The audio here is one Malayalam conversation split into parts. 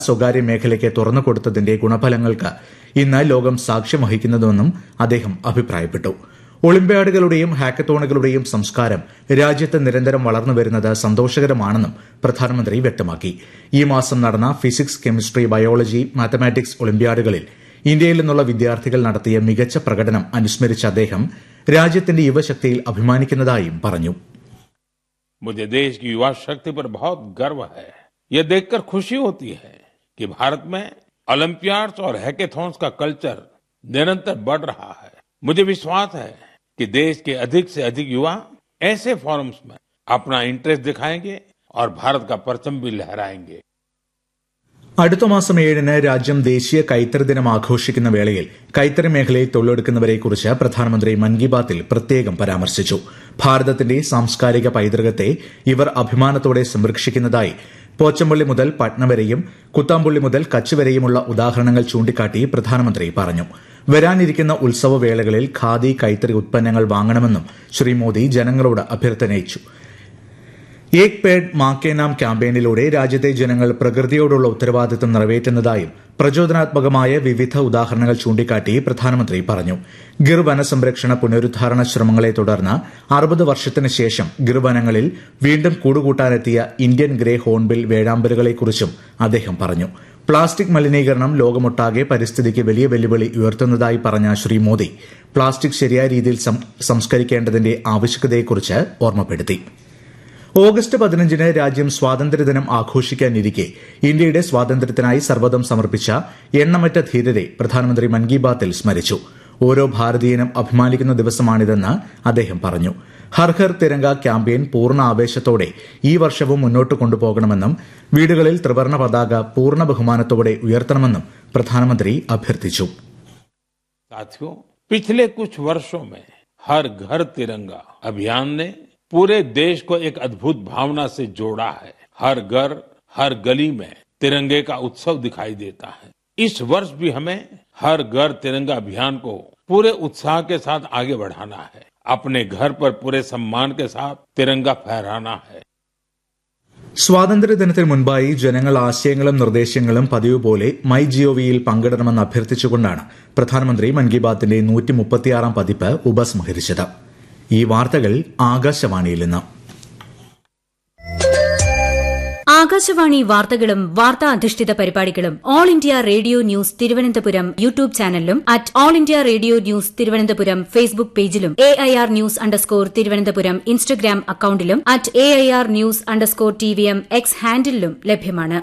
സ്വകാര്യ മേഖലയ്ക്ക് തുറന്നുകൊടുത്തതിന്റെ ഗുണഫലങ്ങൾക്ക് ഇന്ന് ലോകം സാക്ഷ്യം വഹിക്കുന്നുവെന്നും അദ്ദേഹം അഭിപ്രായപ്പെട്ടു ഒളിമ്പ്യാഡുകളുടെയും ഹാക്കത്തോണുകളുടെയും സംസ്കാരം രാജ്യത്ത് നിരന്തരം വളർന്നുവരുന്നത് സന്തോഷകരമാണെന്നും പ്രധാനമന്ത്രി വ്യക്തമാക്കി ഈ മാസം നടന്ന ഫിസിക്സ് കെമിസ്ട്രി ബയോളജി മാത്തമാറ്റിക്സ് ഒളിമ്പ്യാഡുകളിൽ ഇന്ത്യയിൽ നിന്നുള്ള വിദ്യാർത്ഥികൾ നടത്തിയ മികച്ച പ്രകടനം അനുസ്മരിച്ച അദ്ദേഹം രാജ്യത്തിന്റെ യുവശക്തിയിൽ അഭിമാനിക്കുന്നതായും പറഞ്ഞു मुझे देश की युवा शक्ति पर बहुत गर्व है यह देखकर खुशी होती है कि भारत में ओलंपियाड्स और हैकेथॉन्स का कल्चर निरंतर बढ़ रहा है मुझे विश्वास है कि देश के अधिक से अधिक युवा ऐसे फोरम्स में अपना इंटरेस्ट दिखाएंगे और भारत का परचम भी लहराएंगे അടുത്ത മാസം ഏഴിന് രാജ്യം ദേശീയ കൈത്തറി ദിനം ആഘോഷിക്കുന്ന വേളയിൽ കൈത്തറി മേഖലയിൽ തൊഴിലെടുക്കുന്നവരെക്കുറിച്ച് പ്രധാനമന്ത്രി മൻ കി ബാത്തിൽ പ്രത്യേകം പരാമർശിച്ചു ഭാരതത്തിന്റെ സാംസ്കാരിക പൈതൃകത്തെ ഇവർ അഭിമാനത്തോടെ സംരക്ഷിക്കുന്നതായി പോച്ചമ്പള്ളി മുതൽ പട്ന വരെയും കുത്താമ്പുള്ളി മുതൽ കച്ച് വരെയുമുള്ള ഉദാഹരണങ്ങൾ ചൂണ്ടിക്കാട്ടി പ്രധാനമന്ത്രി പറഞ്ഞു വരാനിരിക്കുന്ന ഉത്സവവേളകളിൽ ഖാദി കൈത്തറി ഉത്പന്നങ്ങൾ വാങ്ങണമെന്നും ശ്രീ മോദി ജനങ്ങളോട് അഭ്യർത്ഥനയിച്ചു ഏക് പേഡ് മാക്കേ നാം ക്യാമ്പയിനിലൂടെ രാജ്യത്തെ ജനങ്ങൾ പ്രകൃതിയോടുള്ള ഉത്തരവാദിത്തം നിറവേറ്റുന്നതായും പ്രചോദനാത്മകമായ വിവിധ ഉദാഹരണങ്ങൾ ചൂണ്ടിക്കാട്ടി പ്രധാനമന്ത്രി പറഞ്ഞു ഗിർ വനസംരക്ഷണ പുനരുദ്ധാരണ ശ്രമങ്ങളെ തുടർന്ന് അറുപത് വർഷത്തിന് ശേഷം ഗിർ വനങ്ങളിൽ വീണ്ടും കൂടുകൂട്ടാനെത്തിയ ഇന്ത്യൻ ഗ്രേ ഹോൺബിൽ വേഴാമ്പലുകളെക്കുറിച്ചും അദ്ദേഹം പറഞ്ഞു പ്ലാസ്റ്റിക് മലിനീകരണം ലോകമൊട്ടാകെ പരിസ്ഥിതിക്ക് വലിയ വെല്ലുവിളി ഉയർത്തുന്നതായി പറഞ്ഞ ശ്രീ മോദി പ്ലാസ്റ്റിക് ശരിയായ രീതിയിൽ സംസ്കരിക്കേണ്ടതിന്റെ ആവശ്യകതയെക്കുറിച്ച് ഓർമ്മപ്പെടുത്തി ഓഗസ്റ്റ് പതിനഞ്ചിന് രാജ്യം സ്വാതന്ത്ര്യദിനം ആഘോഷിക്കാനിരിക്കെ ഇന്ത്യയുടെ സ്വാതന്ത്ര്യത്തിനായി സർവ്വതം സമർപ്പിച്ച എണ്ണമറ്റ ധീരരെ പ്രധാനമന്ത്രി മൻ കി ബാത്തിൽ സ്മരിച്ചു ഓരോ ഭാരതീയനും അഭിമാനിക്കുന്ന ദിവസമാണിതെന്ന് അദ്ദേഹം പറഞ്ഞു ഹർ ഹർ തിരങ്ക ക്യാമ്പയിൻ പൂർണ്ണ ആവേശത്തോടെ ഈ വർഷവും മുന്നോട്ട് കൊണ്ടുപോകണമെന്നും വീടുകളിൽ ത്രിവർണ പതാക പൂർണ്ണ ബഹുമാനത്തോടെ ഉയർത്തണമെന്നും പ്രധാനമന്ത്രി അഭ്യർത്ഥിച്ചു साथियों पिछले कुछ वर्षों में हर घर तिरंगा अभियान ने पूरे देश को एक अद्भुत भावना से जोड़ा है हर घर हर गली में तिरंगे का उत्सव दिखाई देता है इस वर्ष भी हमें हर घर तिरंगा अभियान को पूरे उत्साह के साथ आगे बढ़ाना है अपने घर पर पूरे सम्मान के साथ तिरंगा फहराना है സ്വാതന്ത്ര്യദിനത്തിന് മുൻപായി ജനങ്ങൾ ആശയങ്ങളും നിർദ്ദേശങ്ങളും പതിവ് പോലെ മൈ ജിഒവിയിൽ പങ്കിടണമെന്ന് അഭ്യർത്ഥിച്ചുകൊണ്ടാണ് പ്രധാനമന്ത്രി മൻ കി ബാത്തിന്റെ നൂറ്റി മുപ്പത്തിയാറാം പതിപ്പ് ഉപസംഹരിച്ചത് ഈ വാർത്തകൾ ആകാശവാണിയിൽ നിന്ന് ആകാശവാണി വാർത്തകളും വാർത്താ അധിഷ്ഠിത പരിപാടികളും all India radio news Thiruvananthapuram YouTube ചാനലിലും at all India radio news Thiruvananthapuram Facebook പേജിലും A I R news underscore Thiruvananthapuram Instagram അക്കൌണ്ടിലും at A I R news underscore T V M X ഹാൻഡിലും ലഭ്യമാണ്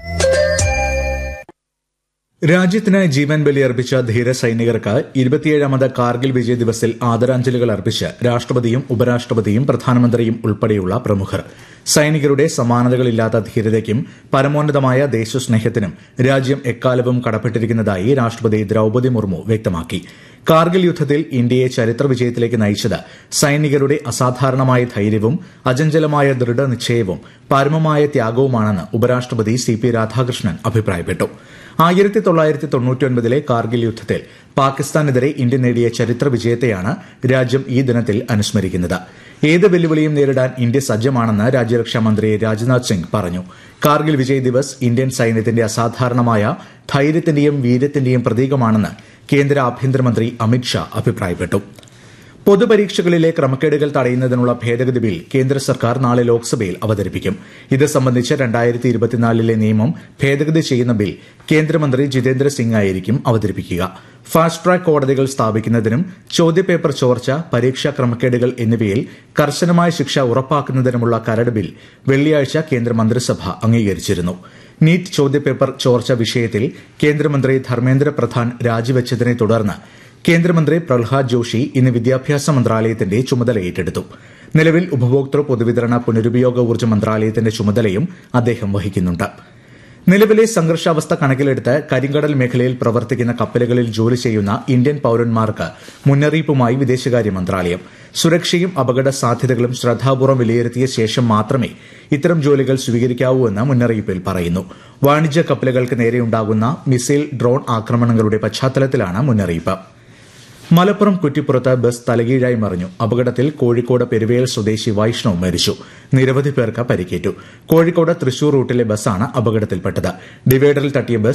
രാജ്യത്തിന് ജീവൻ ബലിയർപ്പിച്ച ധീര സൈനികർക്ക് ഇരുപത്തിയേഴാമത് കാർഗിൽ വിജയ് ദിവസിൽ ആദരാഞ്ജലികൾ അർപ്പിച്ച് രാഷ്ട്രപതിയും ഉപരാഷ്ട്രപതിയും പ്രധാനമന്ത്രിയും ഉൾപ്പെടെയുള്ള പ്രമുഖർ സൈനികരുടെ സമാനതകളില്ലാത്ത ധീരതയ്ക്കും പരമോന്നതമായ ദേശസ്നേഹത്തിനും രാജ്യം എക്കാലവും കടപ്പെട്ടിരിക്കുന്നതായി രാഷ്ട്രപതി ദ്രൌപദി മുർമു വ്യക്തമാക്കി കാർഗിൽ യുദ്ധത്തിൽ ഇന്ത്യയെ ചരിത്ര വിജയത്തിലേക്ക് നയിച്ചത് സൈനികരുടെ അസാധാരണമായ ധൈര്യവും അചഞ്ചലമായ ദൃഢനിശ്ചയവും പരമമായ ത്യാഗവുമാണെന്ന് ഉപരാഷ്ട്രപതി സി പി രാധാകൃഷ്ണൻ അഭിപ്രായപ്പെട്ടു ആയിരത്തി തൊള്ളായിരത്തി തൊണ്ണൂറ്റിയൊൻപതിലെ കാർഗിൽ യുദ്ധത്തിൽ പാകിസ്ഥാനെതിരെ ഇന്ത്യ നേടിയ ചരിത്ര വിജയത്തെയാണ് രാജ്യം ഈ ദിനത്തിൽ അനുസ്മരിക്കുന്നത് ഏത് വെല്ലുവിളിയും നേരിടാൻ ഇന്ത്യ സജ്ജമാണെന്ന് രാജ്യരക്ഷാ മന്ത്രി രാജ്നാഥ് സിംഗ് പറഞ്ഞു കാർഗിൽ വിജയ് ദിവസ് ഇന്ത്യൻ സൈന്യത്തിന്റെ അസാധാരണമായ ധൈര്യത്തിന്റെയും വീര്യത്തിന്റെയും പ്രതീകമാണെന്ന് കേന്ദ്ര ആഭ്യന്തരമന്ത്രി അമിത്ഷാ അഭിപ്രായപ്പെട്ടു പൊതുപരീക്ഷകളിലെ ക്രമക്കേടുകൾ തടയുന്നതിനുള്ള ഭേദഗതി ബിൽ കേന്ദ്ര സർക്കാർ നാളെ ലോക്സഭയിൽ അവതരിപ്പിക്കും ഇത് സംബന്ധിച്ച് രണ്ടായിരത്തി ഇരുപത്തിനാലിലെ നിയമം ഭേദഗതി ചെയ്യുന്ന ബിൽ കേന്ദ്രമന്ത്രി ജിതേന്ദ്ര സിംഗ് ആയിരിക്കും അവതരിപ്പിക്കുക ഫാസ്റ്റ് ട്രാക്ക് കോടതികൾ സ്ഥാപിക്കുന്നതിനും ചോദ്യപേപ്പർ ചോർച്ച പരീക്ഷാ ക്രമക്കേടുകൾ എന്നിവയിൽ കർശനമായ ശിക്ഷ ഉറപ്പാക്കുന്നതിനുമുള്ള കരട് ബിൽ വെള്ളിയാഴ്ച കേന്ദ്ര മന്ത്രിസഭ അംഗീകരിച്ചിരുന്നു നീറ്റ് ചോദ്യപേപ്പർ ചോർച്ച വിഷയത്തിൽ കേന്ദ്രമന്ത്രി ധർമ്മേന്ദ്ര പ്രധാൻ രാജിവെച്ചതിനെ തുടർന്ന് കേന്ദ്രമന്ത്രി പ്രഹ്ലാദ് ജോഷി ഇന്ന് വിദ്യാഭ്യാസ മന്ത്രാലയത്തിന്റെ ചുമതല ഏറ്റെടുത്തു നിലവിൽ ഉപഭോക്തൃ പൊതുവിതരണ പുനരുപയോഗ ഊർജ്ജ മന്ത്രാലയത്തിന്റെ ചുമതലയും അദ്ദേഹം വഹിക്കുന്നുണ്ട് നിലവിലെ സംഘർഷാവസ്ഥ കണക്കിലെടുത്ത് കരിങ്കടൽ മേഖലയിൽ പ്രവർത്തിക്കുന്ന കപ്പലുകളിൽ ജോലി ചെയ്യുന്ന ഇന്ത്യൻ പൌരന്മാർക്ക് മുന്നറിയിപ്പുമായി വിദേശകാര്യ മന്ത്രാലയം സുരക്ഷയും അപകട സാധ്യതകളും ശ്രദ്ധാപൂർവ്വം വിലയിരുത്തിയ ശേഷം മാത്രമേ ഇത്തരം ജോലികൾ സ്വീകരിക്കാവൂ എന്ന് മുന്നറിയിപ്പിൽ പറയുന്നു വാണിജ്യ കപ്പലുകൾക്ക് നേരെയുണ്ടാകുന്ന മിസൈൽ ഡ്രോൺ ആക്രമണങ്ങളുടെ പശ്ചാത്തലത്തിലാണ് മുന്നറിയിപ്പ് മലപ്പുറം കുറ്റിപ്പുറത്ത് ബസ് തലകീഴായി മറിഞ്ഞു അപകടത്തിൽ കോഴിക്കോട് പെരുവേൽ സ്വദേശി വൈഷ്ണവ് മരിച്ചു നിരവധി പേർക്ക് പരിക്കേറ്റു കോഴിക്കോട് തൃശൂർ റൂട്ടിലെ ബസ്സാണ് അപകടത്തിൽപ്പെട്ടത് ഡിവൈഡറിൽ തട്ടിയ ബസ്